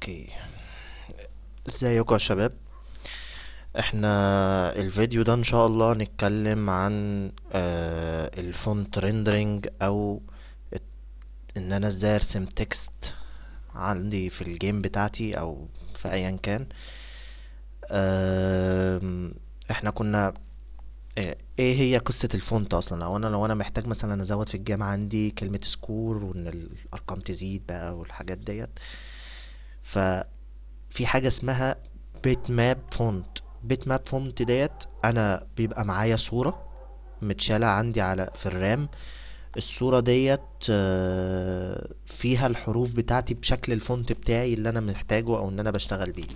اوكي ازيكم يا شباب احنا الفيديو ده ان شاء الله نتكلم عن آه الفونت ريندرينج او الت- ان انا ازاي ارسم تكست عندي في الجيم بتاعتي او في ايا كان آم، احنا كنا آه، ايه هي قصة الفونت اصلا او انا لو انا محتاج مثلا ازود في الجامعة عندي كلمة سكور وان الارقام تزيد بقى والحاجات ديت ففي حاجة اسمها بيت ماب فونت بيت ماب فونت ديت انا بيبقى معايا صورة متشالة عندي على في الرام الصورة ديت آه، فيها الحروف بتاعتي بشكل الفونت بتاعي اللي انا محتاجه او ان انا بشتغل بيه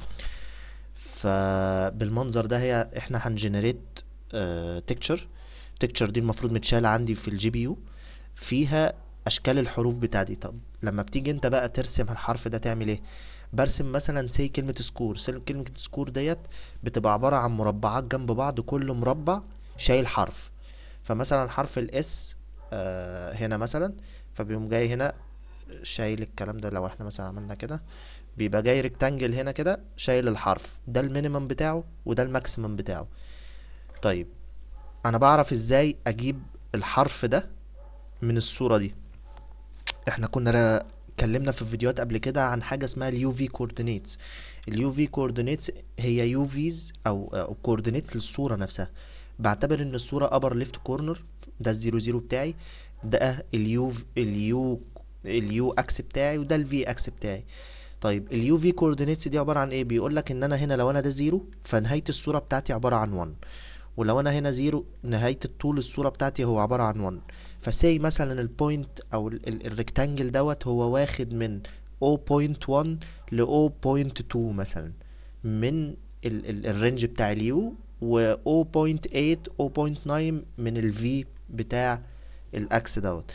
فبالمنظر ده هي احنا هنجنريت تكتشر تكتشر دي المفروض متشالة عندي في الجي بي يو فيها اشكال الحروف بتاعتي طب لما بتيجي انت بقى ترسم الحرف ده تعمل ايه برسم مثلا سي كلمة سكور كلمة سكور ديت بتبقى عبارة عن مربعات جنب بعض كل مربع شايل حرف فمثلا حرف الاس آه هنا مثلا فبيقوم جاي هنا شايل الكلام ده لو احنا مثلا عملنا كده بيبقى جاي ريكتانجل هنا كده شايل الحرف ده المينيمم بتاعه وده الماكسيمم بتاعه طيب انا بعرف ازاي اجيب الحرف ده من الصورة دي احنا كنا را- اتكلمنا في فيديوهات قبل كده عن حاجة اسمها اليو في كوردينيتس اليو في كوردينيتس هي يو فيز او او كوردينيتس للصورة نفسها بعتبر ان الصورة ابر ليفت كورنر ده الزيرو زيرو بتاعي ده اليو اليو اليو اكس بتاعي وده الفي اكس بتاعي طيب اليو في كوردينيتس دي عبارة عن ايه بيقول لك ان انا هنا لو انا ده زيرو فنهاية الصورة بتاعتي عبارة عن 1 ولو انا هنا زيرو نهاية الطول الصورة بتاعتي هو عبارة عن 1 فسي مثلا البوينت او الريكتانجل دوت هو واخد من 0.1 ل 0.2 مثلا من ال ال الرينج بتاع اليو و 0.8 0.9 من الفي بتاع الاكس دوت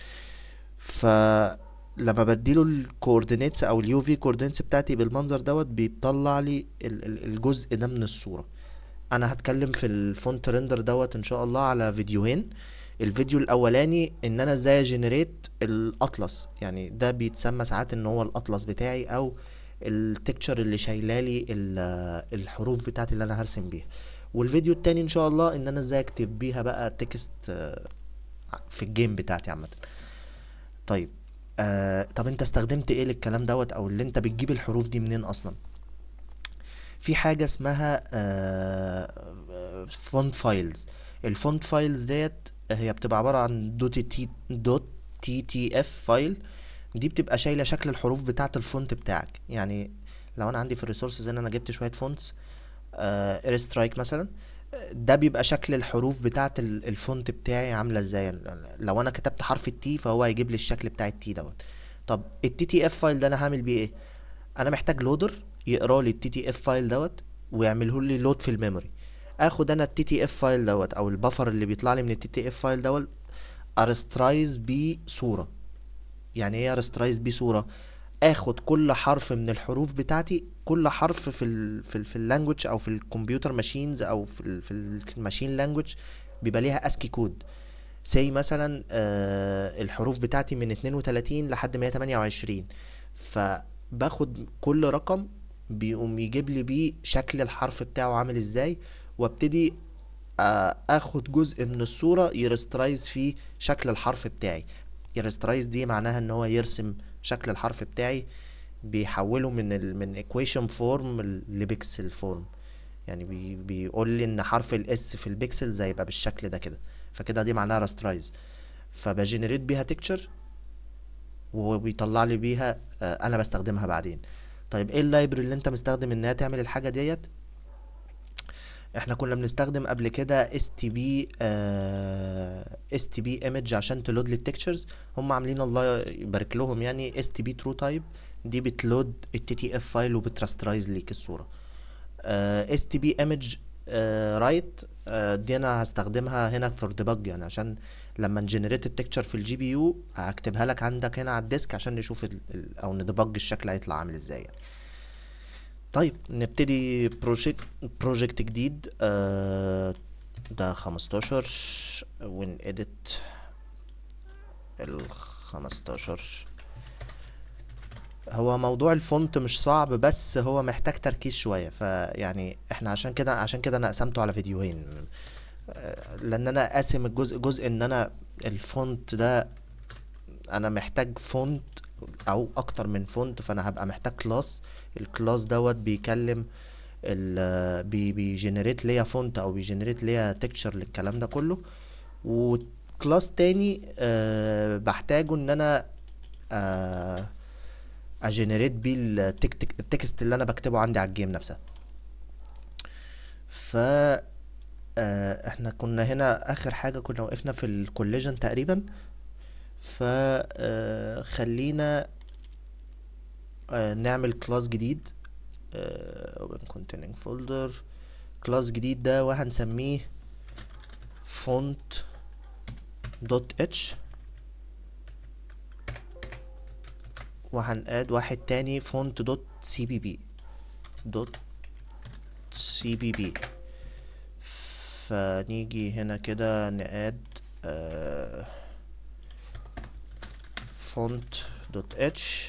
فلما بديله الكوردينيتس او اليو في كوردينيتس بتاعتي بالمنظر دوت بيطلع لي ال- ال- الجزء ده من الصورة انا هتكلم في الفونت ريندر دوت ان شاء الله على فيديوهين الفيديو الاولاني ان انا ازاي اجنريت الاطلس يعني ده بيتسمى ساعات ان هو الاطلس بتاعي او التكتشر اللي شايلالي ال- الحروف بتاعتي اللي انا هرسم بيها والفيديو التاني ان شاء الله ان انا ازاي اكتب بيها بقى تكست آه، في الجيم بتاعتي عامة طيب آه طب انت استخدمت ايه للكلام دوت او اللي انت بتجيب الحروف دي منين اصلا في حاجة اسمها فونت فايلز الفونت فايلز ديت هي بتبقى عبارة عن دوت تي دوت تي تي اف فايل دي بتبقى شايلة شكل الحروف بتاعة الفونت بتاعك يعني لو انا عندي في الريسورسز هنا انا جبت شوية فونتس اير سترايك مثلا ده بيبقى شكل الحروف بتاعة ال- الفونت بتاعي عاملة ازاي لو انا كتبت حرف التي فهو هيجيب لي الشكل بتاع التي دوت طب التي تي اف فايل ده انا هعمل بيه ايه انا محتاج لودر يقرا لي التي تي اف فايل دوت ويعمله لي لود في الميموري اخد انا التي تي اف فايل دوت او البفر اللي بيطلع لي من التي تي اف فايل دوت ارسترايز بيه صورة يعني ايه ارسترايز بيه صورة اخد كل حرف من الحروف بتاعتي كل حرف في ال في ال في اللانجوج او في الكمبيوتر ماشينز او في ال في الماشين لانجوج بيبقى ليها اسكي كود سي مثلا آه الحروف بتاعتي من 32 لحد 128 فباخد كل رقم بيقوم يجيب لي بيه شكل الحرف بتاعه عامل ازاي وابتدي آه، اخد جزء من الصورة يرسترايز فيه شكل الحرف بتاعي يرسترايز دي معناها ان هو يرسم شكل الحرف بتاعي بيحوله من ال من equation فورم لبيكسل فورم يعني بي بيقول لي ان حرف الاس في البيكسلز هيبقى بالشكل ده كده فكده دي معناها راسترايز فبجنريت بيها تكتشر وبيطلع لي بيها آه، انا بستخدمها بعدين طيب ايه اللايبرري اللي انت مستخدم انها تعمل الحاجه ديت احنا كنا بنستخدم قبل كده اس تي بي اس تي بي ايمج عشان تلود لي التكتشرز هم عاملين الله يبارك لهم يعني اس تي بي ترو تايب دي بتلود التي تي اف فايل وبتراسترايز ليك الصوره اس تي بي ايمج رايت دي انا هستخدمها هنا فور ديبج يعني عشان لما نجنريت التكتشر في الجي بي يو هكتبها لك عندك هنا على الديسك عشان نشوف ال ال او نديبج الشكل هيطلع عامل ازاي يعني. طيب نبتدي بروجكت بروجكت جديد آه ده 15 ون اديت ال 15 هو موضوع الفونت مش صعب بس هو محتاج تركيز شوية فيعني احنا عشان كده عشان كده انا قسمته على فيديوهين آه، لان انا قاسم الجزء جزء ان انا الفونت ده انا محتاج فونت او اكتر من فونت فانا هبقى محتاج كلاس الكلاس دوت بيكلم ال بي بيجنريت ليا فونت او بيجنريت ليا تكتشر للكلام ده كله وكلاس تاني أه بحتاجه ان انا أه اجنريت بيه التك- التكست اللي انا بكتبه عندي على الجيم نفسها ف آه، احنا كنا هنا اخر حاجة كنا وقفنا في الكوليجن تقريبا ف آه، خلينا آه، نعمل كلاس جديد آه، open containing folder كلاس جديد ده وهنسميه font دوت اتش وهنقاد واحد تاني font دوت سي بي بي دوت سي بي بي فنيجي هنا كده نقاد آه font دوت اتش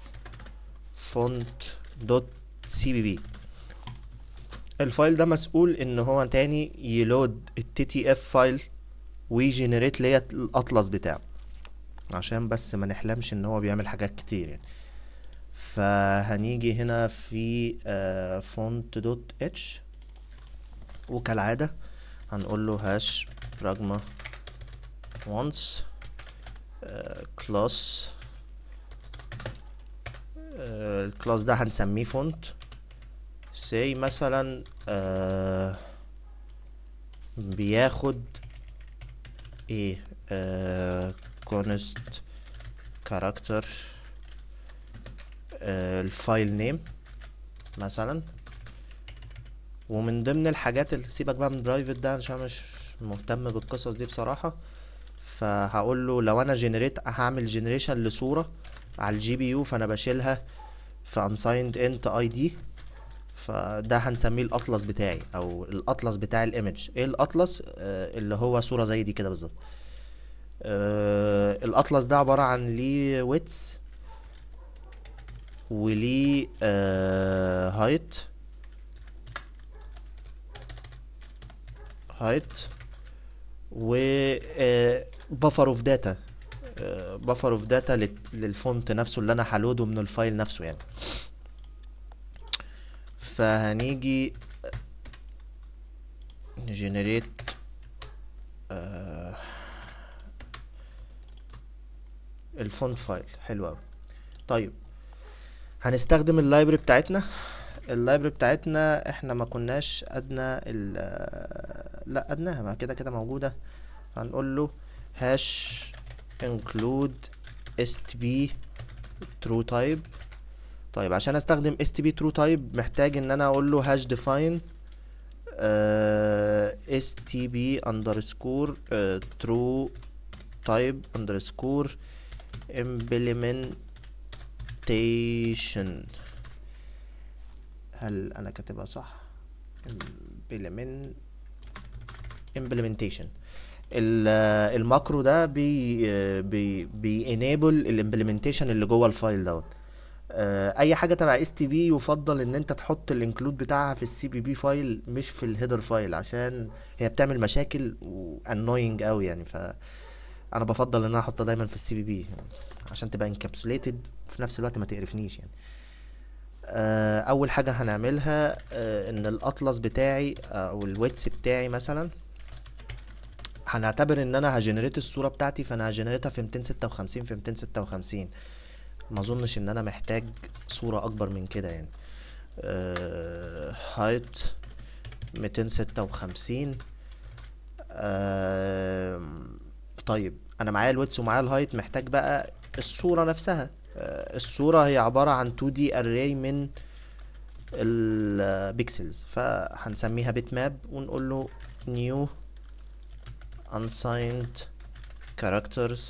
font دوت سي بي بي الفايل ده مسؤول ان هو تاني يلود التي تي اف فايل ويجنريت ليا الاطلس بتاعه عشان بس ما نحلمش ان هو بيعمل حاجات كتير يعني فهنيجي هنا في فونت دوت اتش وكالعادة هنقول له هاش براجما once كلاس الكلاس ده هنسميه فونت say مثلا آه بياخد ايه آه const character آه الفايل نيم مثلا ومن ضمن الحاجات اللي سيبك بقى من برايفت ده عشان مش مهتم بالقصص دي بصراحة فهقول له لو انا جنريت هعمل جنريشن لصورة على الجي بي يو فانا بشيلها في unsigned int id فده هنسميه الاطلس بتاعي او الاطلس بتاع الايمج ايه الاطلس آه اللي هو صورة زي دي كده بالظبط آه الاطلس ده عبارة عن ليه ويتس وليه آه هايت هايت و بفر اوف داتا بفر اوف داتا للفونت نفسه اللي انا هلوده من الفايل نفسه يعني فهنيجي نجنريت الفونت فايل حلو اوي طيب هنستخدم اللايبرري بتاعتنا اللايبرري بتاعتنا احنا ما كناش ادنى ال لا ادناها ما كده كده موجوده هنقول له هاش include stb true type طيب عشان استخدم stb true type محتاج ان انا اقول له hash define uh, stb underscore uh, true type underscore implementation هل انا كاتبها صح implement implementation الماكرو ده بي بي بي enable الامبلمنتيشن اللي جوه الفايل دوت اي حاجه تبع اس تي بي يفضل ان انت تحط الانكلود بتاعها في السي بي بي فايل مش في الهيدر فايل عشان هي بتعمل مشاكل وانوينج قوي يعني ف انا بفضل ان انا احطها دايما في السي بي بي عشان تبقى انكابسوليتد وفي نفس الوقت ما تقرفنيش يعني اول حاجه هنعملها ان الاطلس بتاعي او الويتس بتاعي مثلا هنعتبر ان انا هجنريت الصورة بتاعتي فانا هجنريتها في 256 في 256 ما اظنش ان انا محتاج صورة اكبر من كده يعني هايت uh, 256 uh, طيب انا معايا الويتس ومعايا الهايت محتاج بقى الصورة نفسها uh, الصورة هي عبارة عن 2D array من البيكسلز فهنسميها بيت ماب ونقول له new unsigned characters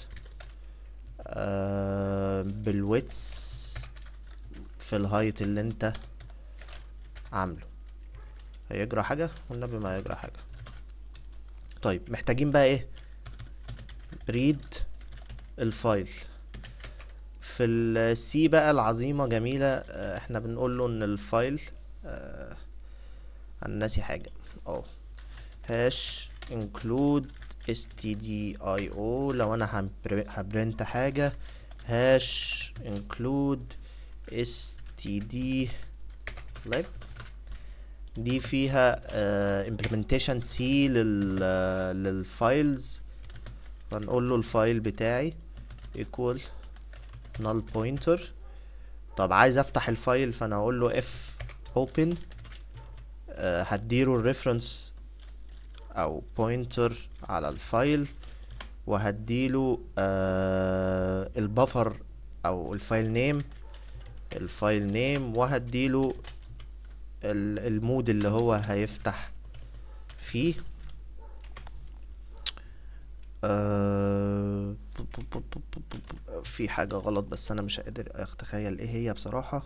آه بالويتس في الهايت اللي انت عامله هيجرى حاجة والنبي ما هيجرى حاجة طيب محتاجين بقى ايه read الفايل في السي بقى العظيمة جميلة آه، احنا بنقول له ان الفايل آه، انا ناسي حاجة اه هاش include stdio لو انا هبر- هبرنت حاجة هاش include std lib دي فيها آه implementation c لل آه، للفايلز فنقول له الفايل بتاعي equal null pointer طب عايز افتح الفايل فانا اقول له اف open آه هديله الريفرنس او pointer على الفايل وهديله آه البفر او الفايل نيم الفايل نيم وهديله ال- المود اللي هو هيفتح فيه آه، في حاجة غلط بس أنا مش قادر أتخيل إيه هي بصراحة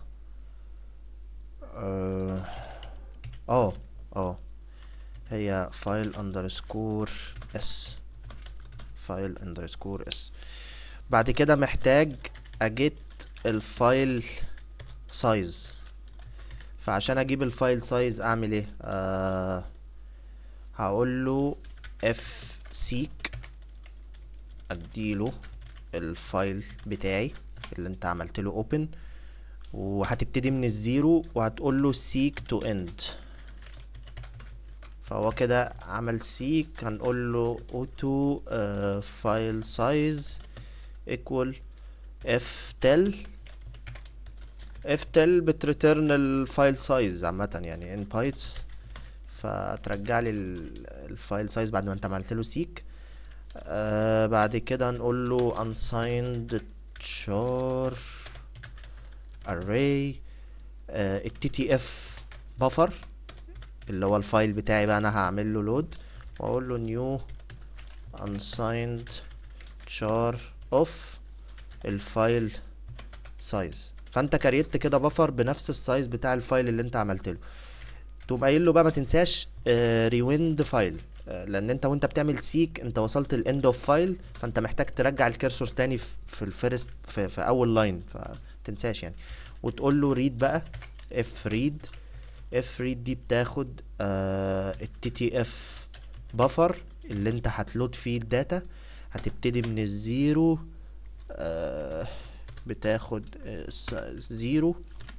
اه اه آه. هي فايل اندرسكور اس فايل اندرسكور اس بعد كده محتاج اجيت الفايل سايز فعشان اجيب الفايل سايز اعمل ايه آه هقول له اف سيك اديله الفايل بتاعي اللي انت عملت له اوبن وهتبتدي من الزيرو وهتقول له seek to end فهو كده عمل seek هنقول له auto uh, file size equal ftl ftl بتريترن الفايل سايز عامة يعني in bytes فترجع لي الفايل سايز بعد ما انت عملت له seek آه بعد كده نقول له unsigned char array آه ال ttf buffer اللي هو الفايل بتاعي بقى انا هعمل له لود واقول له new unsigned char of الفايل سايز فانت كريت كده بفر بنفس السايز بتاع الفايل اللي انت عملت له تقوم قايل له بقى ما تنساش ريويند فايل لان انت وانت بتعمل سيك انت وصلت الاند اوف فايل فانت محتاج ترجع الكرسور تاني في في الفيرست في, في اول لاين فتنساش يعني وتقول له ريد بقى اف ريد اف ريد دي بتاخد التي تي اف بفر اللي انت هتلود فيه الداتا هتبتدي من الزيرو آه بتاخد آه زيرو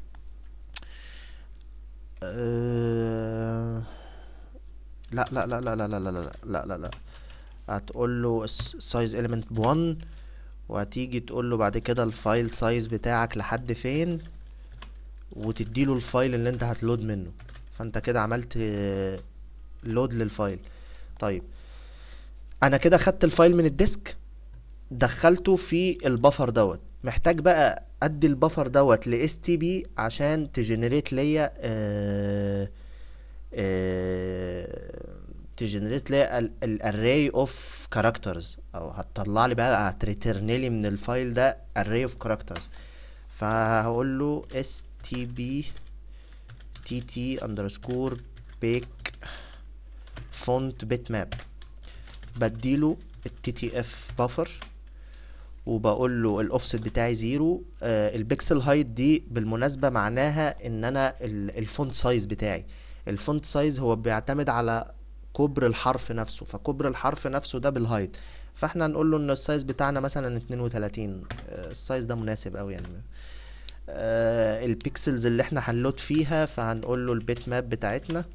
آه لا لا لا لا لا لا لا لا لا لا لا هتقول له سايز element ب1 وهتيجي تقول له بعد كده الفايل سايز بتاعك لحد فين وتديله الفايل اللي انت هتلود منه فانت كده عملت لود للفايل طيب انا كده خدت الفايل من الديسك دخلته في البفر دوت محتاج بقى ادي البفر دوت ل stb عشان تجنريت ليا آه تجنريت لي الاري اوف كاركترز او هتطلع لي بقى هتريترن لي من الفايل ده array اوف كاركترز فهقول له stb tt underscore bake font bitmap بديله ال ttf buffer وبقول له الاوفست بتاعي زيرو آه البيكسل هايت دي بالمناسبة معناها ان انا الفونت سايز بتاعي الفونت سايز هو بيعتمد على كبر الحرف نفسه فكبر الحرف نفسه ده بالهايت فاحنا نقول له ان السايز بتاعنا مثلا 32 آه السايز ده مناسب قوي يعني آه البيكسلز اللي احنا هنلود فيها فهنقول له البيت ماب بتاعتنا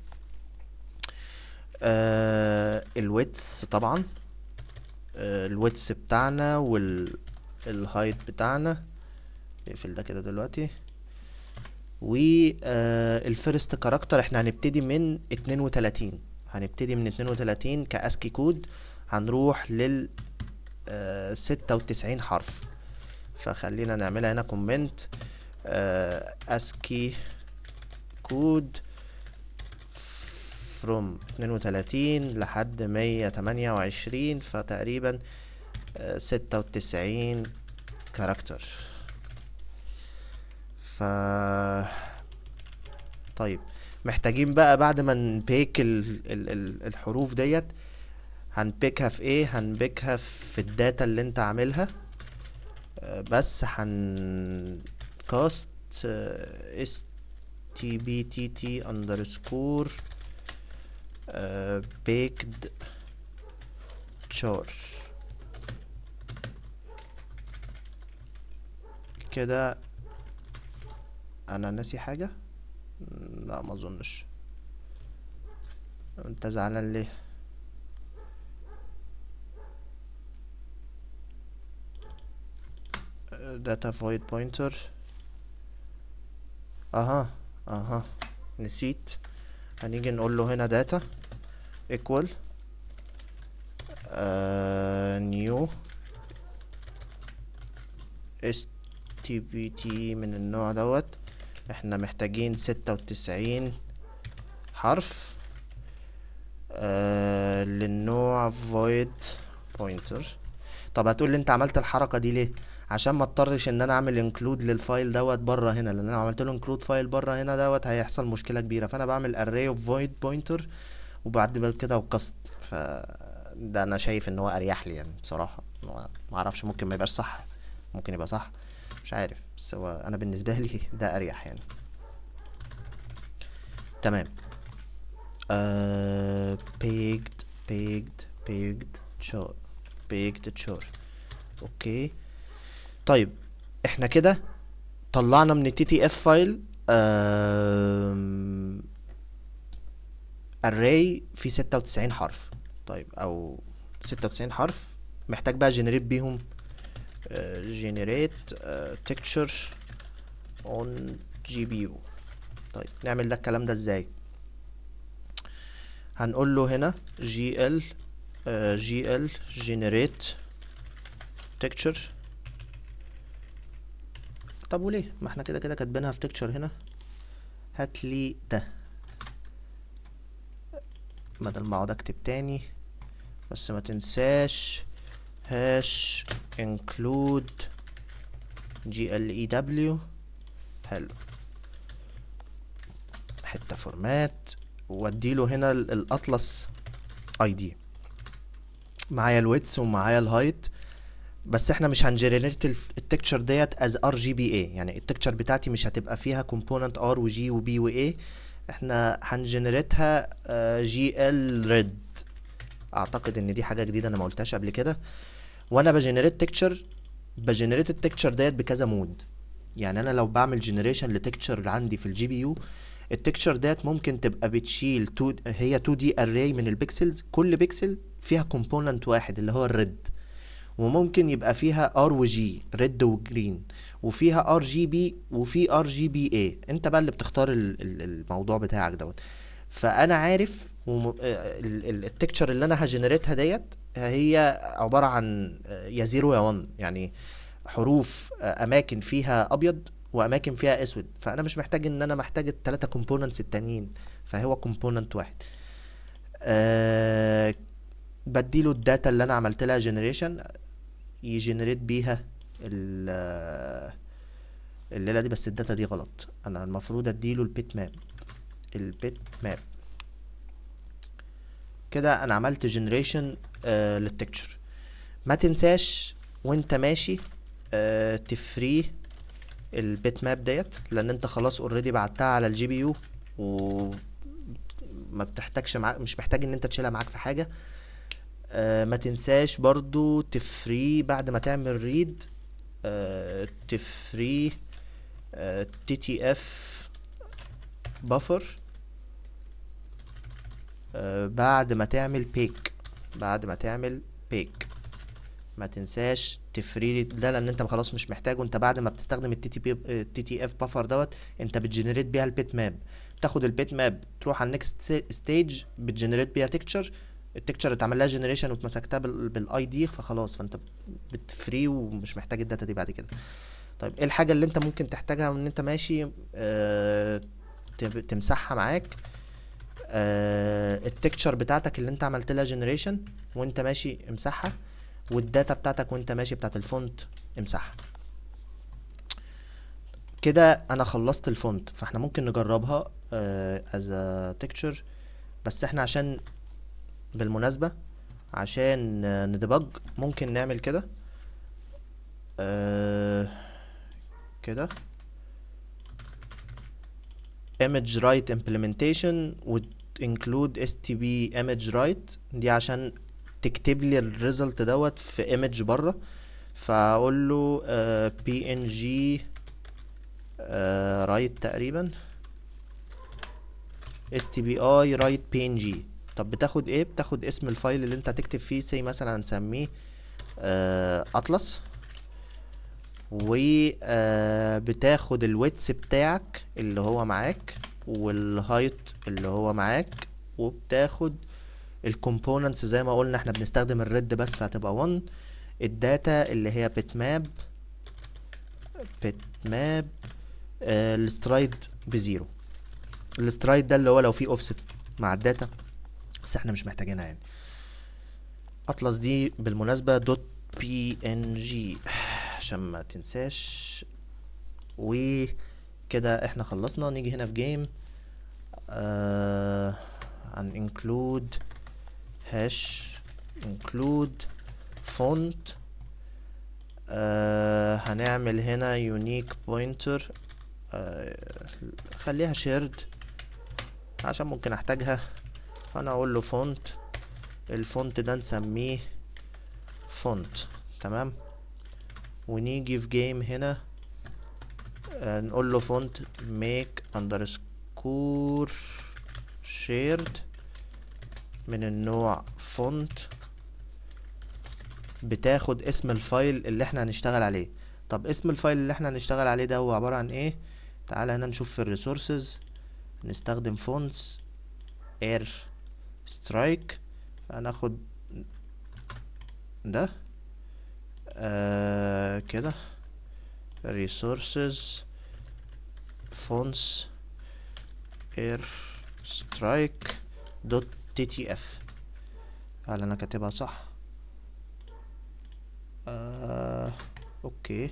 آه الويتس طبعا آه الويتس بتاعنا والهايت بتاعنا نقفل ده كده دلوقتي والفيرست كاركتر احنا هنبتدي من 32 هنبتدي من 32 كاسكي كود هنروح لل آه 96 حرف فخلينا نعملها هنا كومنت اسكي كود from 32 لحد 128 فتقريبا آه 96 كاركتر ف طيب محتاجين بقى بعد ما نبيك ال... ال... ال... الحروف ديت هنبيكها في ايه هنبيكها في الداتا اللي انت عاملها آه، بس هن كاست اس تي بي تي تي اندرسكور بيكد char كده انا ناسي حاجة لا ما اظنش انت زعلان ليه data void pointer اها اها نسيت هنيجي نقول له هنا data equal آه new stpt من النوع دوت احنا محتاجين ستة وتسعين حرف آه للنوع void pointer طب هتقول لي انت عملت الحركة دي ليه عشان ما اضطرش ان انا اعمل انكلود للفايل دوت بره هنا لان انا لو عملت له انكلود فايل بره هنا دوت هيحصل مشكلة كبيرة فانا بعمل array of void pointer وبعد كده وقصد ف ده انا شايف ان هو اريح لي يعني بصراحة ما اعرفش ممكن ما يبقاش صح ممكن يبقى صح مش عارف بس هو انا بالنسبة لي ده اريح يعني تمام آه baked baked baked char baked char اوكي طيب احنا كده طلعنا من التي تي اف فايل array فيه ستة وتسعين حرف طيب او ستة وتسعين حرف محتاج بقى generate بيهم آه generate آه texture on GPU طيب نعمل ده الكلام ده ازاي هنقول له هنا gl آه gl generate texture طب وليه ما احنا كده كده كاتبينها في texture هنا هات لي ده بدل ما اقعد اكتب تاني بس ما تنساش هاش include glew حلو حته فورمات واديله هنا الاطلس اي دي معايا الويتس ومعايا الهايت بس احنا مش هنجنريت التكتشر ديت از ار جي بي اي يعني التكتشر بتاعتي مش هتبقى فيها كومبوننت ار وجي وبي واي احنا هنجنريتها جي ال ريد اعتقد ان دي حاجه جديده انا ما قلتهاش قبل كده وانا بجنريت تكتشر بجنريت التكتشر ديت بكذا مود يعني انا لو بعمل جنريشن لتكتشر عندي في الجي بي يو التكتشر ديت ممكن تبقى بتشيل تو هي 2 دي اري من البيكسلز كل بيكسل فيها كومبوننت واحد اللي هو الريد وممكن يبقى فيها ار وجي ريد وجرين وفيها ار جي بي وفي ار جي بي اي انت بقى اللي بتختار الموضوع بتاعك دوت فانا عارف التكتشر اللي انا هجنريتها ديت هي عبارة عن يا زيرو يا ون يعني حروف اماكن فيها ابيض واماكن فيها اسود فانا مش محتاج ان انا محتاج التلاتة كومبوننتس التانيين فهو كومبوننت واحد أه بديله الداتا اللي انا عملت لها جنريشن يجنريت بيها الليله دي بس الداتا دي غلط انا المفروض اديله البيت ماب البيت ماب كده انا عملت جنريشن آه للتكتشر ما تنساش وانت ماشي آه تفري البيت ماب ديت لان انت خلاص اوريدي بعتها على الجي بي يو وما بتحتاجش معاك مش محتاج ان انت تشيلها معاك في حاجه آه ما تنساش برضو تفري بعد ما تعمل ريد آه تفري تي تي اف بفر بعد ما تعمل بيك بعد ما تعمل بيك ما تنساش تفري ده لان انت خلاص مش محتاجه انت بعد ما بتستخدم التي تي بي التي تي اف بفر دوت انت بتجنريت بيها البيت ماب تاخد البيت ماب تروح على النكست ستيج بتجنريت بيها تكتشر التكتشر اتعمل لها جنريشن واتمسكتها بالاي دي فخلاص فانت بتفري ومش محتاج الداتا دي بعد كده طيب ايه الحاجه اللي انت ممكن تحتاجها وان انت ماشي اه تمسحها معاك اه التكتشر بتاعتك اللي انت عملت لها جنريشن وانت ماشي امسحها والداتا بتاعتك وانت ماشي بتاعت الفونت امسحها كده انا خلصت الفونت فاحنا ممكن نجربها از تكتشر بس احنا عشان بالمناسبة عشان ندبج ممكن نعمل كده آه كده image write implementation would include stb image write دي عشان تكتب لي الريزلت دوت في image بره فاقول له آه png آه write تقريبا stbi write png طب بتاخد ايه بتاخد اسم الفايل اللي انت هتكتب فيه سي مثلا هنسميه آه اطلس وبتاخد الويتس بتاعك اللي هو معاك والهايت اللي هو معاك وبتاخد الكومبوننتس زي ما قلنا احنا بنستخدم الريد بس فهتبقى 1 الداتا اللي هي بتماب بتماب آه السترايد بزيرو السترايد ده اللي هو لو في اوفست مع الداتا بس احنا مش محتاجينها يعني اطلس دي بالمناسبة دوت بي ان جي عشان ما تنساش وكده احنا خلصنا نيجي هنا في جيم آه عن include hash include font آه هنعمل هنا unique pointer آه خليها shared عشان ممكن احتاجها فانا اقول له فونت الفونت ده نسميه فونت تمام ونيجي في جيم هنا آه نقول له فونت make underscore shared من النوع فونت بتاخد اسم الفايل اللي احنا هنشتغل عليه طب اسم الفايل اللي احنا هنشتغل عليه ده هو عبارة عن ايه تعالى هنا نشوف في الريسورسز نستخدم فونتس اير سترايك هناخد ده آه كده resources fonts air strike dot ttf هل انا كاتبها صح آه اوكي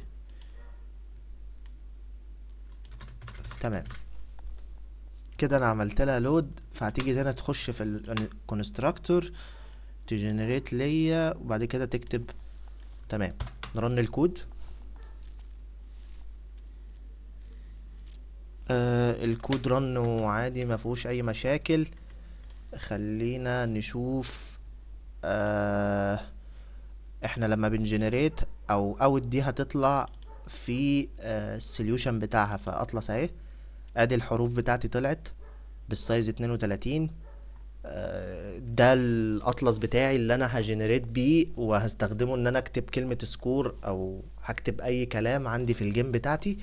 تمام كده انا عملت لها لود فهتيجي هنا تخش في الكونستراكتور تجنريت ليا وبعد كده تكتب تمام نرن الكود آه الكود رن وعادي ما فيهوش اي مشاكل خلينا نشوف آه احنا لما بنجنريت او اوت دي هتطلع في السوليوشن آه بتاعها فاطلس اهي ادي الحروف بتاعتي طلعت بالسايز 32 ده الاطلس بتاعي اللي انا هجنريت بيه وهستخدمه ان انا اكتب كلمة سكور او هكتب اي كلام عندي في الجيم بتاعتي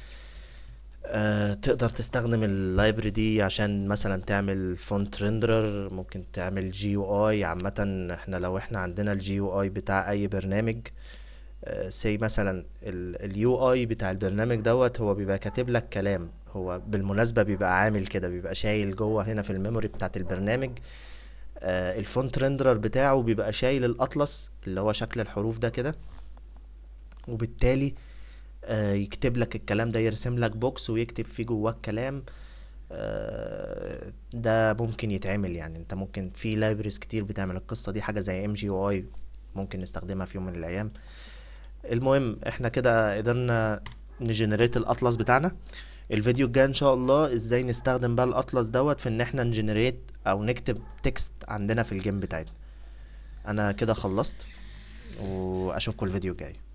أه تقدر تستخدم اللايبرري دي عشان مثلا تعمل فونت ريندرر ممكن تعمل جي يو اي عامة احنا لو احنا عندنا الجي يو اي بتاع اي برنامج أه سي مثلا اليو اي بتاع البرنامج دوت هو بيبقى كاتب لك كلام هو بالمناسبة بيبقى عامل كده بيبقى شايل جوه هنا في الميموري بتاعت البرنامج آه الفونت ريندرر بتاعه بيبقى شايل الاطلس اللي هو شكل الحروف ده كده وبالتالي آه يكتب لك الكلام ده يرسم لك بوكس ويكتب فيه جواه الكلام آه ده ممكن يتعمل يعني انت ممكن في لايبرز كتير بتعمل القصة دي حاجة زي ام جي يو اي ممكن نستخدمها في يوم من الايام المهم احنا كده قدرنا نجنريت الاطلس بتاعنا الفيديو الجاي ان شاء الله ازاي نستخدم بقى الاطلس دوت في ان احنا نجنريت او نكتب تكست عندنا في الجيم بتاعتنا انا كده خلصت واشوفكم الفيديو الجاي